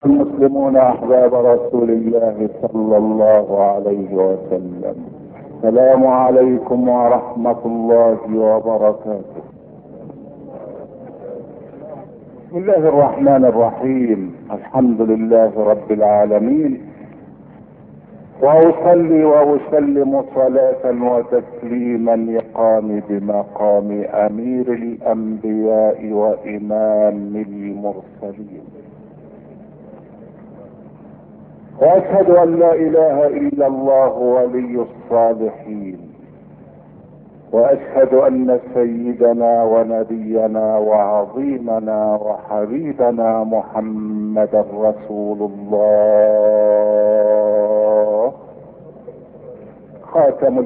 المسلمون احباب رسول الله صلى الله عليه وسلم السلام عليكم ورحمه الله وبركاته بسم الله الرحمن الرحيم الحمد لله رب العالمين واصلي واسلم صلاه وتسليما يقام بمقام امير الانبياء وامام المرسلين واشهد ان لا اله الا الله ولي الصالحين واشهد ان سيدنا ونبينا وعظيمنا وحبيبنا محمدا رسول الله خاتم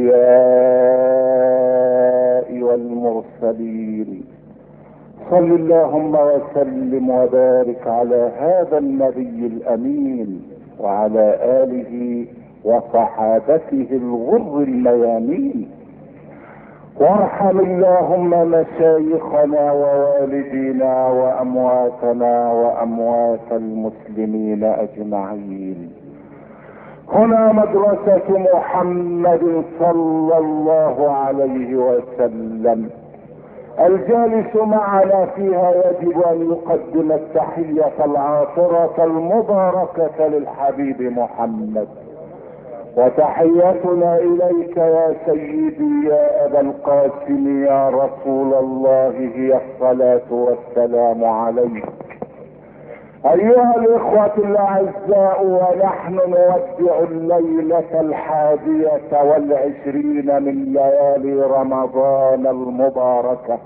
الانبياء والمرسلين صل اللهم وسلم وبارك على هذا النبي الامين وعلى اله وصحابته الغر الميامين وارحم اللهم مشايخنا ووالدينا وامواتنا واموات المسلمين اجمعين هنا مدرسة محمد صلى الله عليه وسلم الجالس معنا فيها يجب ان يقدم التحية العاطرة المباركة للحبيب محمد وتحيتنا اليك يا سيدي يا ابا القاسم يا رسول الله هي الصلاة والسلام عليك ايها الاخوة الاعزاء ونحن نودع الليلة الحادية والعشرين من ليالي رمضان المباركة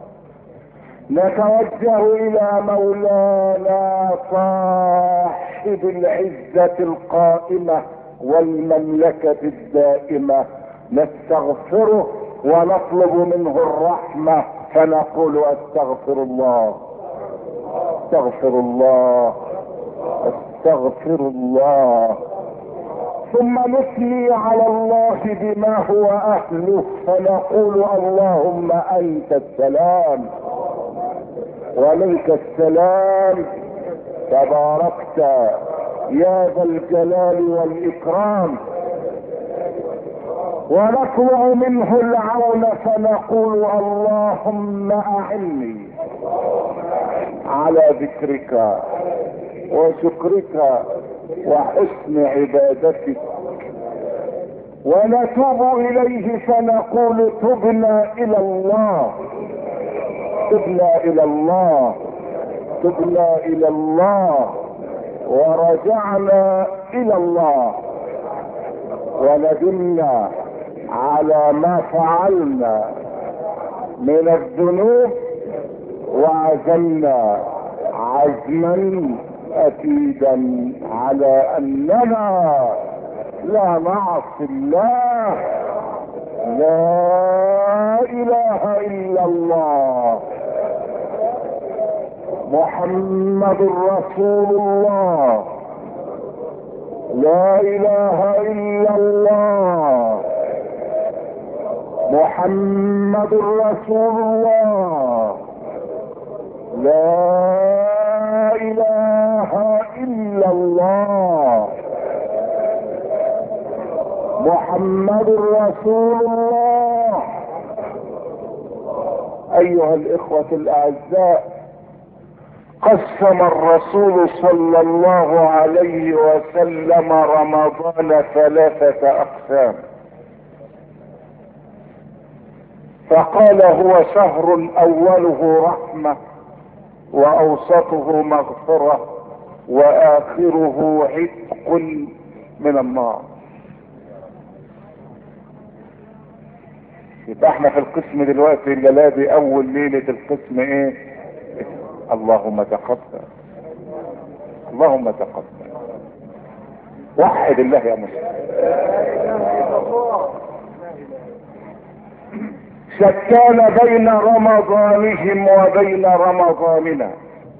نتوجه الى مولانا صاحب العزة القائمة والمملكة الدائمة نستغفره ونطلب منه الرحمة فنقول استغفر الله استغفر الله استغفر الله ثم نثني على الله بما هو اهله فنقول اللهم انت السلام ومنك السلام تباركت يا ذا الجلال والاكرام ونطلع منه العون فنقول اللهم اعني على ذكرك وشكرك وحسن عبادتك ونتوب اليه فنقول تبنا الى الله تبنا الى الله تبنا الى الله ورجعنا الى الله وندمنا على ما فعلنا من الذنوب وعزمنا عزما اكيدا على اننا لا نعصي الله لا اله الا الله محمد رسول الله لا اله الا الله محمد رسول الله لا اله الا الله محمد رسول الله ايها الاخوة الاعزاء قسم الرسول صلى الله عليه وسلم رمضان ثلاثة اقسام فقال هو شهر اوله رحمة واوسطه مغفرة واخره عتق من النار يبقى احنا في القسم دلوقتي الليلة دي اول ليلة القسم ايه اللهم تقبل اللهم تقبل وحد الله يا مسلم شتان بين رمضانهم وبين رمضاننا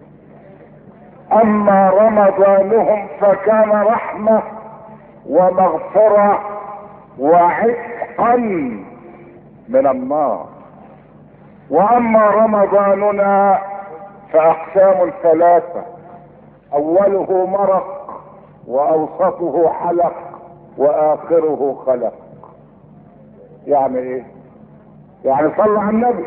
اما رمضانهم فكان رحمة ومغفرة وعتقا من النار واما رمضاننا فاقسام ثلاثة اوله مرق واوسطه حلق واخره خلق يعني ايه يعني صلى على النبي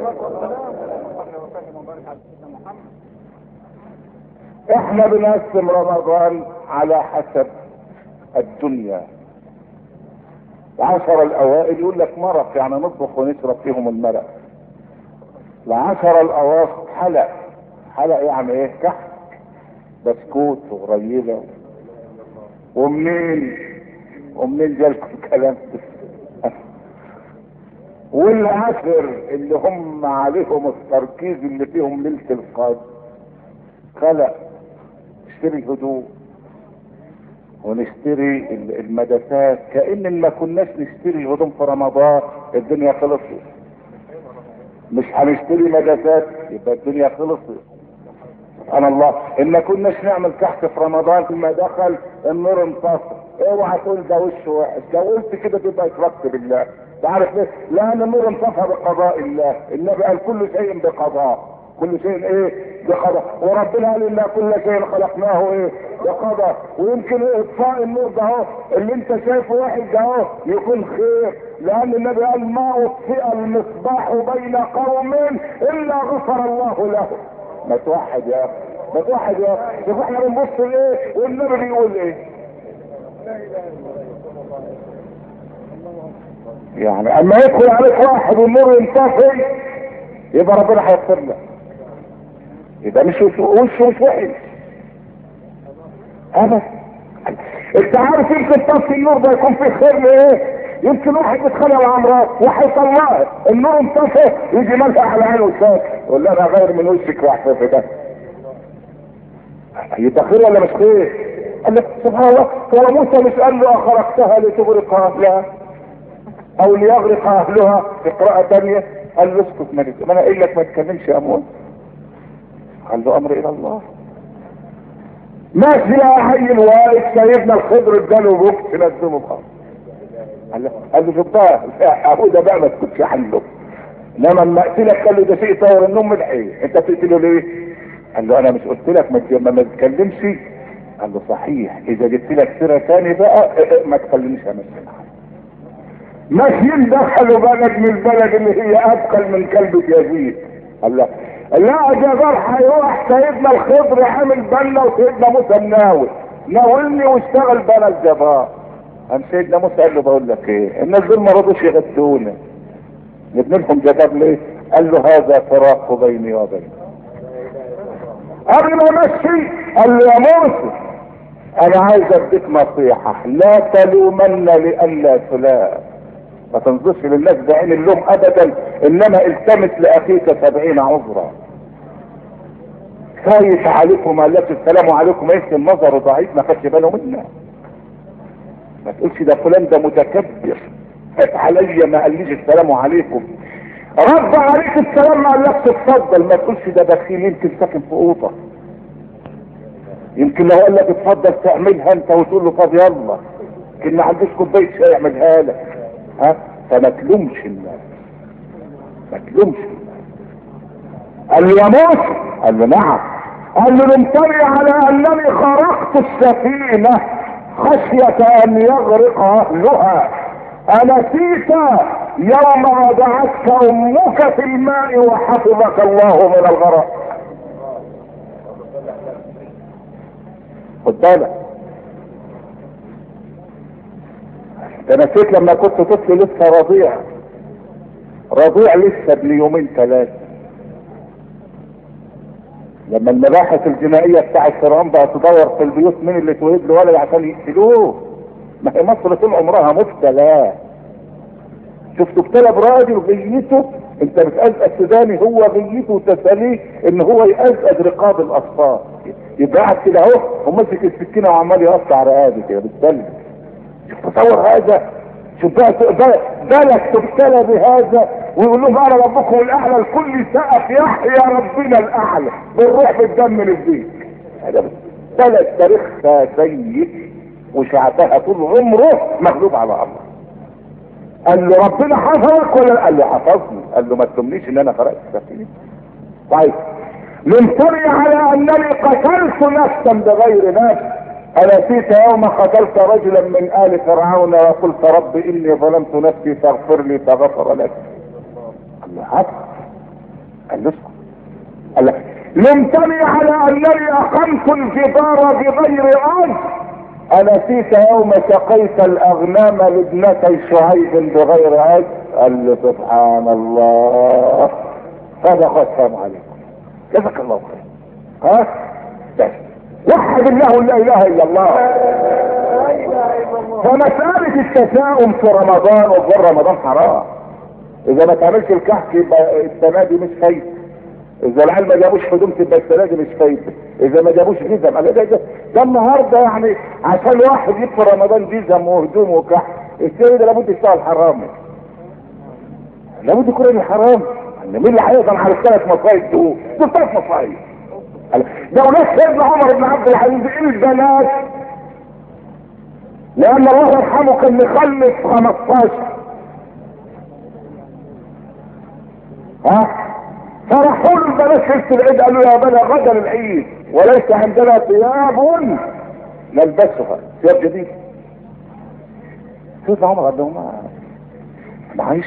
احنا بنقسم رمضان على حسب الدنيا العشر الاوائل يقول لك مرق يعني نطبخ ونشرب فيهم المرق العشر الاواسط حلق حلق يعني ايه كحك بسكوت وغريبه ومنين ومنين جالكم الكلام ده والعشر اللي هم عليهم التركيز اللي فيهم ليله القدر خلق نشتري هدوء ونشتري المدفات كأن ما كناش نشتري هدوم في رمضان الدنيا خلصت مش هنشتري مدفات يبقى الدنيا خلصت سبحان الله ان ما كناش نعمل كحك في رمضان لما دخل النور انتصر اوعى تقول ده وش وحش لو قلت كده تبقى اشركت بالله تعرف ليه؟ لان النور انطفى بقضاء الله النبي قال كل شيء بقضاء كل شيء ايه بقضاء وربنا قال ان كل شيء خلقناه ايه بقضاء ويمكن إيه اطفاء النور ده اهو اللي انت شايفه واحد ده اهو يكون خير لان النبي قال ما اطفئ المصباح بين قوم الا غفر الله له ما توحد يا اخي ما توحد يا اخي شوف احنا بنبص لايه والنبي بيقول ايه يعني اما يدخل عليك واحد والنور ينطفي يبقى ربنا هيغفر لك يبقى مش وشه مش وحش ابدا انت عارف يمكن طفي النور ده يكون فيه خير لايه يمكن واحد يتخانق مع مراته وهيطلعها النور انطفى يجي ملح على عينه وساكت يقول لها انا غير من وشك واحفظ ده يبقى خير ولا مش خير؟ قال لك سبحان الله هو موسى مش قال له اخرجتها لتغرق اهلها او ليغرق اهلها في قراءة تانية قال له اسكت ما ما انا قايل لك ما تتكلمش يا موسى قال له امر الى الله ماشي يا عيل واقف سيدنا الخضر اداله بوكس نزله بقى قال له قال له شفتها اهو ده بقى ما تكونش عنده انما لما اقتلك قال له ده شيء طور النوم من ايه انت بتقتله ليه؟ قال له انا مش قلت لك ما ما تتكلمش قال له صحيح اذا جبت لك سيره ثاني بقى ما تكلمنيش يا مسلم ماشيين دخلوا بلد من البلد اللي هي اثقل من كلبة يزيد قال لا لا جبار هيروح سيدنا الخضر عامل بنا وسيدنا موسى مناول ناولني واشتغل بنا الجبار قام سيدنا موسى قال له بقول لك ايه الناس دول ما رضوش يغدونا نبني لهم جباب ليه قال له هذا فراق بيني وبينك قبل ما امشي قال له يا موسى انا عايز اديك نصيحة لا تلومن لئلا تلام ما تنظرش للناس بعين اللوم ابدا انما التمس لاخيك سبعين عذرا خايف عليكم ما قالكش السلام عليكم يمكن النظر ضعيف ما خدش باله منا ما تقولش ده فلان ده متكبر خايف عليا ما قاليش السلام عليكم رد عليك السلام ما قالكش اتفضل ما تقولش ده بخيل يمكن ساكن في اوضه يمكن لو قال لك اتفضل تعملها انت وتقول له طب يلا يمكن ما عندوش كوبايه شاي يعملها لك ها فما تلومش الناس ما تلومش الناس قال له يا موسى قال له نعم قال له نمتني على انني خرقت السفينة خشية ان يغرق اهلها انسيت يوم وضعتك امك في الماء وحفظك الله من الغرق خد بالك ده نسيت لما كنت طفل لسه رضيع رضيع لسه ابن يومين ثلاثة لما المباحث الجنائية بتاعت فرعون بقى تدور في البيوت مين اللي اتولد له ولد عشان يقتلوه ما هي مصر طول عمرها مبتلى شفت ابتلى براجل غيته انت بتأزأز سوداني هو غيته وتساليه ان هو يأزأز رقاب الاطفال يبقى قاعد كده اهو وماسك السكينه وعمال يقطع رقابي كده بالسلم شوف تصور هذا شوف بقى بالك تبتلى بهذا ويقول لهم انا ربكم الاعلى الكل سقف يحيى ربنا الاعلى بالروح بالدم للبيت هذا بلد تاريخها سيء وشعبها طول عمره مغلوب على الله قال له ربنا حفظك ولا قال له حفظني قال له ما تلومنيش ان انا فرقت السفينه طيب لمتني على انني قتلت نفسا بغير نفس أنسيت يوم قتلت رجلا من آل فرعون وقلت رب إني ظلمت نفسي فاغفر لي فغفر لك قال له هات قال له اسكت قال له لمتني على أنني أقمت الجدار بغير أرض أنسيت يوم سقيت الأغنام لابنتي شعيب بغير أرض قال له سبحان الله صدق السلام عليكم جزاك الله خير ها بس وحد الله لا اله الا الله فمسألة التشاؤم في رمضان وغير رمضان حرام اذا ما تعملش الكحك يبقى السنة دي مش فايدة اذا العيال ما جابوش هدوم تبقى السنة دي مش فايدة اذا ما جابوش جزم قال ده ده, ده النهارده يعني عشان واحد يدخل رمضان جزم وهدوم وكحك السنة ده لابد يشتغل حرام لابد يكون الحرام مين اللي هيقدر على الثلاث مصايب دول؟ دول ثلاث مصايب ده ولاد سيدنا عمر بن عبد العزيز ايه البنات لان الله يرحمه كان مخلف 15 ها فرحوا له البنات في العيد قالوا يا بنا غدا العيد وليس عندنا ثياب نلبسها ثياب جديده سيدنا عمر قال لهم ما عايش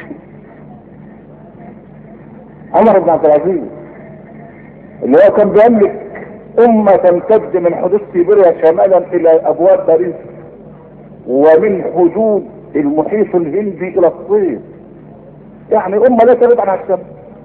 عمر بن عبد العزيز اللي هو كان بيملك أمة تمتد من حدود سيبيريا شمالا إلى أبواب باريس ومن حدود المحيط الهندي إلى الصين يعني أمة لا تبعد عن الشمس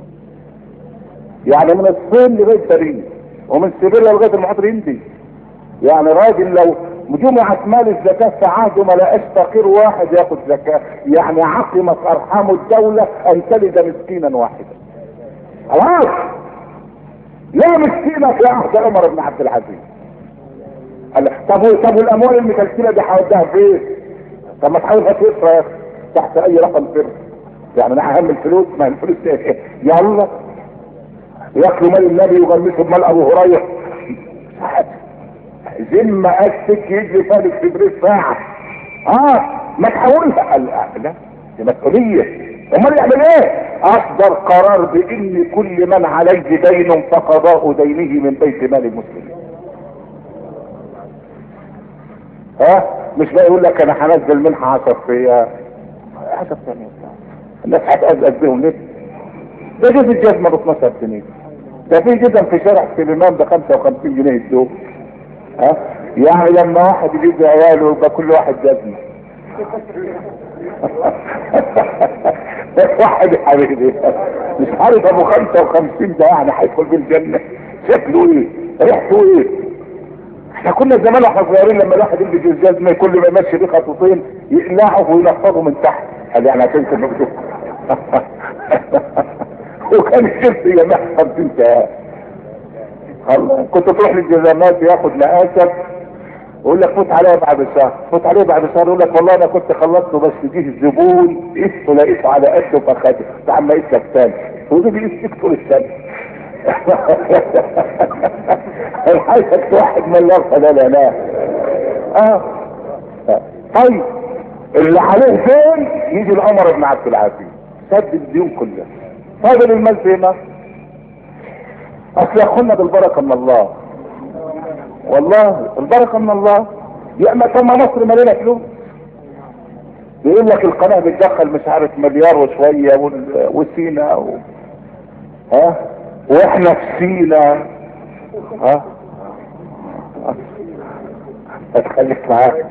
يعني من الصين لغاية باريس ومن سيبيريا لغاية المحيط الهندي يعني راجل لو جمعت مال الزكاة في عهده ما لقاش فقير واحد ياخد زكاة يعني عقمت أرحام الدولة أن تلد مسكينا واحدا خلاص لا مسكينة في عهد عمر بن عبد العزيز قال طب طب والاموال المكلكله دي هوديها فين؟ طب ما تحاول تصرف يا اخي تحت اي رقم سر يعني انا اهم الفلوس ما الفلوس ايه يلا ياكلوا مال النبي ويغمسوا بمال ابو هريره ذمة اسك يجري فالك في بريد ساعة اه ما تحاولش لا لا دي مسؤولية امال يعمل ايه اصدر قرار بان كل من عليه دين فقضاء دينه من بيت مال المسلمين ها مش بقى يقول لك انا هنزل منها 10 فيها 10 ثانية الناس هتأزأز بهم ليه ده جزء الجزمة ب 12 جنيه ده في جزم في شارع سليمان ب 55 جنيه الدوب ها يعني لما واحد يجيب عياله يبقى كل واحد جزمة واحد يا حبيبي مش عارف ابو 55 ده يعني هيدخل بالجنة شكله ايه ريحته ايه احنا كنا زمان واحنا صغيرين لما الواحد يلبس الجزمة كل ما يمشي بيه خطوتين يقلعه وينفضه من تحت هذا يعني عشان كده مكتوب وكان الشمس يا محفظ انت كنت تروح للجزامات ياخد مقاسك ويقول لك فوت عليا بعد شهر فوت عليه بعد شهر يقول لك والله انا كنت خلصته بس جه الزبون قسته لقيته على قده فخده فعم قيس لك تاني وده بيقيس طول السنه الحاجة واحد مليار فلا لا اه طيب اللي عليه فين يجي الامر بن عبد العزيز سد الديون كلها فاضل المال فين اصل ياخدنا بالبركه من الله والله البركه من الله يا اما كما مصر مليانه فلوس بيقول لك القناه بتدخل مش عارف مليار وشويه وال- وسينا و... ها واحنا في سينا ها اتخليك معاك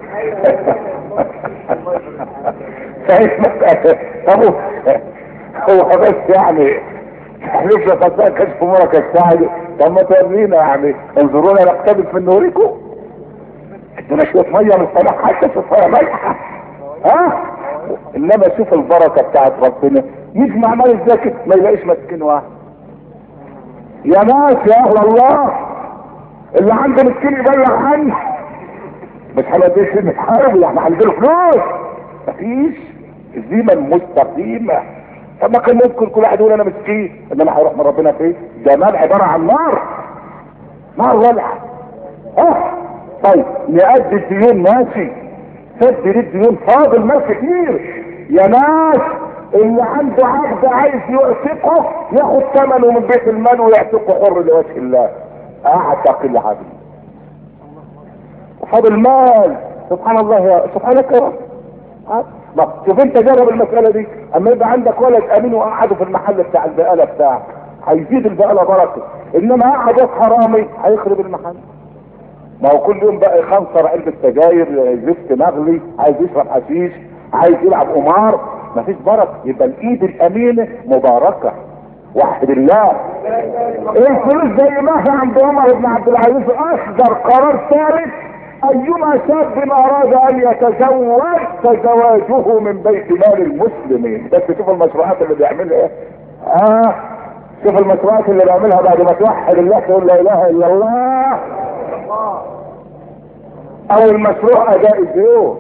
صحيح مسألة هو هو بس يعني تحليف لقد كشف امورك الساعد طب ما تورينا يعني انظرونا نقتبس من نوركم ادونا شويه ميه من السماء حتى شوفها ملحه ها انما شوف البركه بتاعت ربنا يجمع مال الزكي ما يلاقيش مسكين واحد يا ناس يا اهل الله اللي عنده مسكين يبلغ عنه مش هنقدرش نتحارب احنا عندنا فلوس مفيش الزيمه المستقيمه طب ما كان ممكن كل واحد يقول انا مسكين انما هيروح من ربنا فين ده مال عباره عن نار نار ولع اه طيب نأدي الديون ماشي سد الديون فاضل مال كتير يا ناس اللي عنده عبد عايز يعتقه ياخد ثمنه من بيت المال ويعتقه حر لوجه الله اعتق العبد وخد المال سبحان الله يا سبحانك يا رب ما شوف انت جرب المسألة دي اما يبقى عندك ولد امين وقعده في المحل بتاع البقالة بتاعك هيزيد البقالة بركة انما قعد واد حرامي هيخرب المحل ما هو كل يوم بقى يخنصر علبة سجاير زفت مغلي عايز يشرب حشيش عايز يلعب قمار مفيش بركة يبقى الايد الامينة مباركة وحد الله الفلوس زي ما هي عند عمر بن عبد العزيز اصدر قرار ثالث ايما شاب اراد ان يتزوج فزواجه من بيت مال المسلمين بس شوف المشروعات اللي بيعملها ايه اه شوف المشروعات اللي بيعملها بعد ما توحد الله تقول لا اله الا الله او المشروع اداء الديون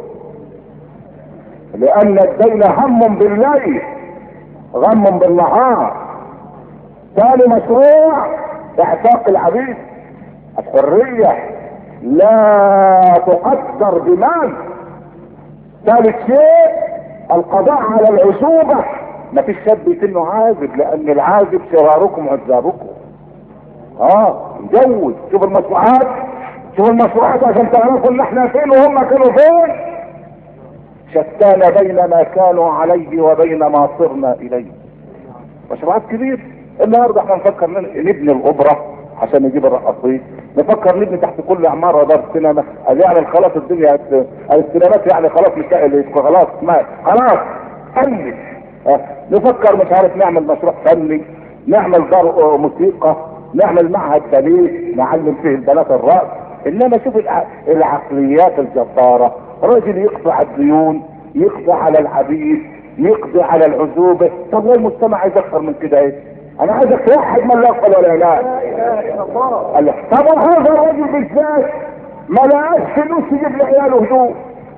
لان الدين هم بالليل غم بالنهار ثاني مشروع اعتاق العبيد الحرية لا تقدر بمال ثالث شيء القضاء على العزوبة ما فيش شاب يتنه عازب لان العازب شراركم عذابكم اه يجوز شوف المشروعات شوف المشروعات عشان تعرفوا ان احنا فين وهم كانوا فين شتان بين ما كانوا عليه وبين ما صرنا اليه مشروعات كبيره النهارده احنا نفكر نبني الاوبرا عشان نجيب الرقاصين نفكر نبني تحت كل عماره دار سينما قال يعني خلاص الدنيا السينمات يعني خلاص مش خلاص ما خلاص فني اه نفكر مش عارف نعمل مشروع فني نعمل دار موسيقى نعمل معهد باليه نعلم فيه البنات الرقص انما شوف العقليات الجباره راجل يقطع الديون يقضي على العبيد يقضي على العزوبه طب هو المجتمع عايز اكثر من كده ايه انا عايزك توحد من لا يقبل ولا لا قال له طب هذا الرجل بالذات ما لقاش فلوس يجيب لعياله هدوء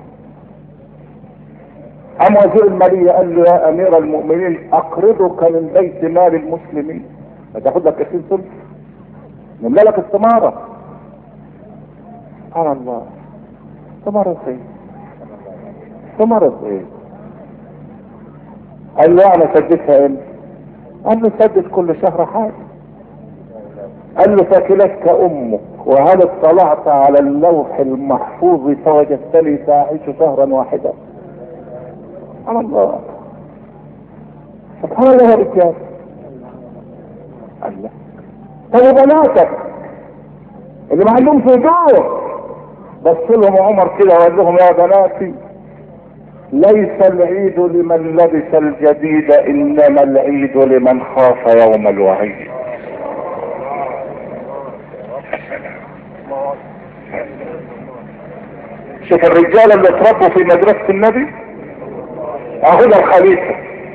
قام وزير المالية قال له يا امير المؤمنين اقرضك من بيت مال المسلمين هتاخد لك 20 سنة نملى لك استمارة سبحان الله استمارة ايه استمارة ايه قال له انا سددتها امتى قال له سدد كل شهر حاجة قال له فاكلتك امك وهل اطلعت على اللوح المحفوظ فوجدتني تعيش شهرا واحدا سبحان الله سبحان الله يا رجال الله طب بناتك اللي ما عندهمش هدوء بص لهم عمر كده وقال لهم يا بناتي ليس العيد لمن لبس الجديد انما العيد لمن خاف يوم الوعيد شوف الرجال اللي اتربوا في مدرسة النبي اهو ده الخليفة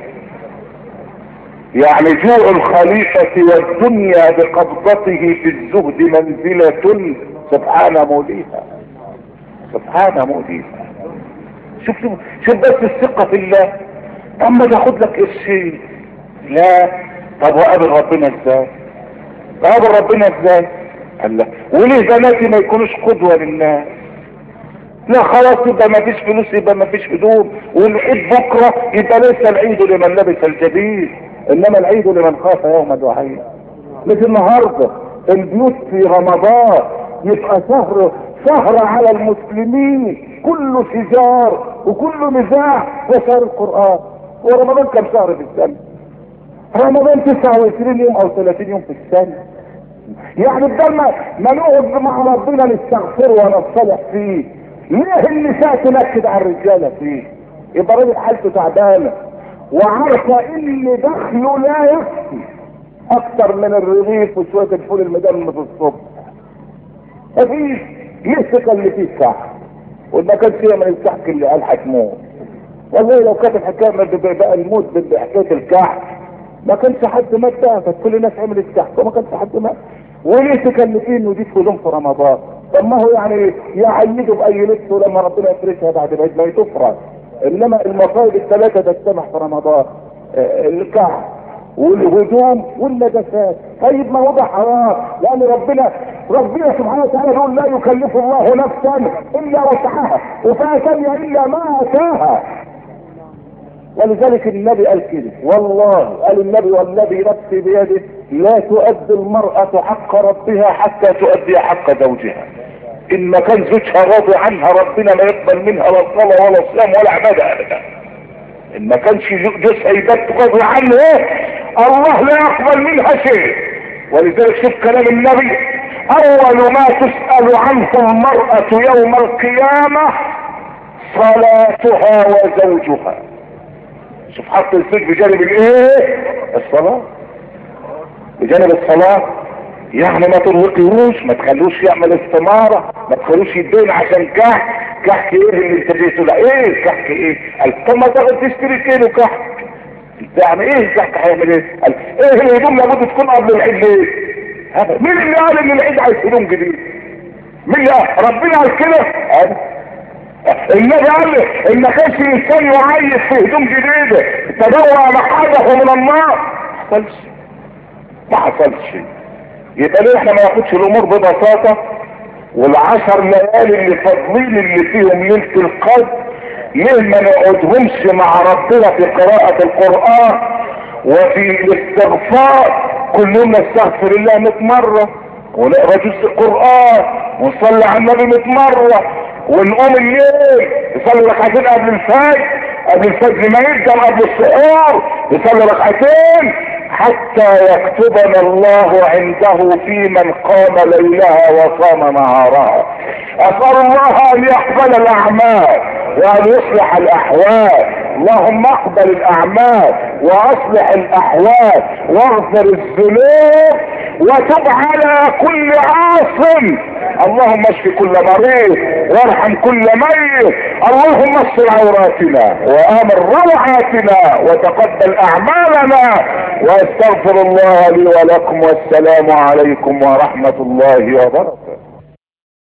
يعني جوع الخليفة والدنيا بقبضته في الزهد منزلة سبحان موليها سبحان موليها شوف شوف بس الثقة في الله اما تاخد لك قرشين لا طب وقابل ربنا ازاي قابل ربنا ازاي قال لا وليه بناتي ما يكونوش قدوة للناس لا خلاص يبقى ما فيش فلوس يبقى ما فيش هدوم والعيد بكرة يبقى ليس العيد لمن لبس الجديد انما العيد لمن خاف يوم الوعيد مثل النهارده البيوت في رمضان يبقى شهر شهر على المسلمين كله شجار وكله نزاع وشهر القرآن ورمضان كم شهر في السنة رمضان 29 يوم او 30 يوم في السنة يعني بدل ما ما نقعد مع ربنا نستغفره ونصلح فيه ليه النساء تنكد على الرجالة فيه يبقى راجل حالته تعبانة وعارفة ان دخله لا يكفي اكتر من الرغيف وشوية الفول المدمر في الصبح مفيش مسك اللي فيه كحك وما كانش هي من الكحك اللي قال هتموت والله لو كانت الحكايه بقى الموت بحكايه الكحك ما كانش حد مات بقى كانت كل الناس عملت كحك وما كانش حد مات وليه تكلفين ودي هدوم في رمضان طب ما هو يعني يعيدوا باي لبس لما ربنا يفرشها بعد ما ما تفرش انما المصايب الثلاثه تجتمع في رمضان الكحك والهدوم والنجاسات طيب ما وضع حرام لان ربنا ربنا سبحانه وتعالى يقول لا يكلف الله نفسا الا وسعها وفيها ثانيه الا ما اتاها ولذلك النبي قال كده والله قال النبي والذي نفسي بيده لا تؤدي المرأة حق ربها حتى تؤدي حق زوجها ان ما كان زوجها راضي عنها ربنا ما يقبل منها لا صلاة ولا صيام ولا عبادة ابدا ان ما كانش جوزها يبات راضي عنه الله لا يقبل منها شيء ولذلك شوف كلام النبي اول ما تسأل عنه المرأة يوم القيامة صلاتها وزوجها شوف حط الزوج بجانب الايه الصلاة بجانب الصلاة يعني ما ترهقيهوش ما تخلوش يعمل استمارة ما تخلوش يدين عشان كحك كحك ايه اللي انت جيته لا ايه كحك ايه قال طب ما تاخد تشتري كيلو كحك يعني ايه الكحك هيعمل ايه قال ايه الهدوم لابد تكون قبل العيد ليه هذا مين اللي قال ان العيد عايز هدوم جديد مين اللي قال ربنا قال كده قال النبي قال ان ما كانش انسان يعيش في هدوم جديده تدور مقعده من النار ما حصلش ما حصلش يبقى ليه احنا ما ناخدش الامور ببساطه والعشر ليالي اللي فاضلين اللي فيهم ليله القدر ليه ما نقعدهمش مع ربنا في قراءه القران وفي الاستغفار كل يوم نستغفر الله 100 مره ونقرا جزء القران ونصلي على النبي 100 مره ونقوم الليل نصلي ركعتين قبل الفجر قبل الفجر ما يبدا قبل السحور نصلي ركعتين حتى يكتبنا الله عنده في من قام ليلها وصام نهارها اسال الله ان يقبل الاعمال وان يصلح الاحوال اللهم اقبل الاعمال واصلح الاحوال واغفر الذنوب وتب على كل عاص اللهم اشف كل مريض وارحم كل ميت اللهم استر عوراتنا وامن روعاتنا وتقبل اعمالنا واستغفر الله لي ولكم والسلام عليكم ورحمه الله وبركاته